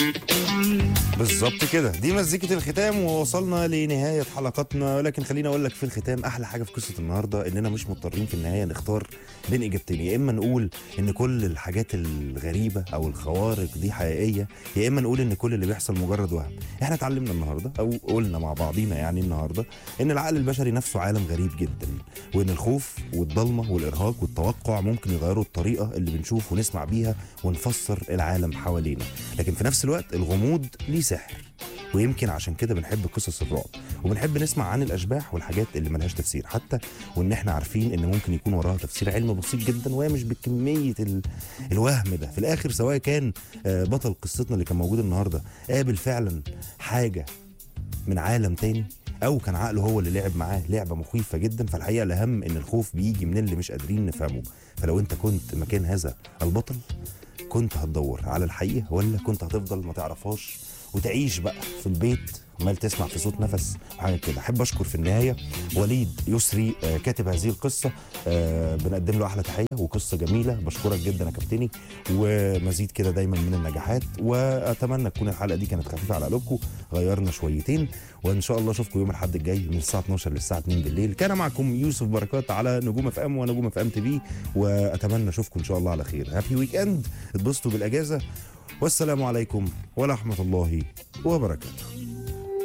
بالظبط كده دي مزيكة الختام ووصلنا لنهاية حلقتنا ولكن خليني اقول لك في الختام احلى حاجة في قصة النهاردة اننا مش مضطرين في النهاية نختار بين اجابتين يا اما نقول ان كل الحاجات الغريبة او الخوارق دي حقيقية يا اما نقول ان كل اللي بيحصل مجرد وهم احنا اتعلمنا النهاردة او قلنا مع بعضينا يعني النهاردة ان العقل البشري نفسه عالم غريب جدا وان الخوف والضلمة والارهاق والتوقع ممكن يغيروا الطريقة اللي بنشوف ونسمع بيها ونفسر العالم حوالينا لكن في نفس الوقت الغموض ليه سحر ويمكن عشان كده بنحب قصص الرعب وبنحب نسمع عن الاشباح والحاجات اللي ملهاش تفسير حتى وان احنا عارفين ان ممكن يكون وراها تفسير علمي بسيط جدا وهي مش بكميه ال... الوهم ده في الاخر سواء كان آه، بطل قصتنا اللي كان موجود النهارده قابل فعلا حاجه من عالم تاني او كان عقله هو اللي لعب معاه لعبه مخيفه جدا فالحقيقه الاهم ان الخوف بيجي من اللي مش قادرين نفهمه فلو انت كنت مكان هذا البطل كنت هتدور على الحقيقه ولا كنت هتفضل ما تعرفهاش وتعيش بقى في البيت عمال تسمع في صوت نفس وحاجه كده احب اشكر في النهايه وليد يسري آه، كاتب هذه القصه آه، بنقدم له احلى تحيه وقصه جميله بشكرك جدا يا كابتني ومزيد كده دايما من النجاحات واتمنى تكون الحلقه دي كانت خفيفه على قلوبكم غيرنا شويتين وان شاء الله اشوفكم يوم الاحد الجاي من الساعه 12 للساعه 2 بالليل كان معكم يوسف بركات على نجوم اف ام ونجوم اف ام تي في واتمنى اشوفكم ان شاء الله على خير هابي ويك اند اتبسطوا بالاجازه والسلام عليكم ورحمه الله وبركاته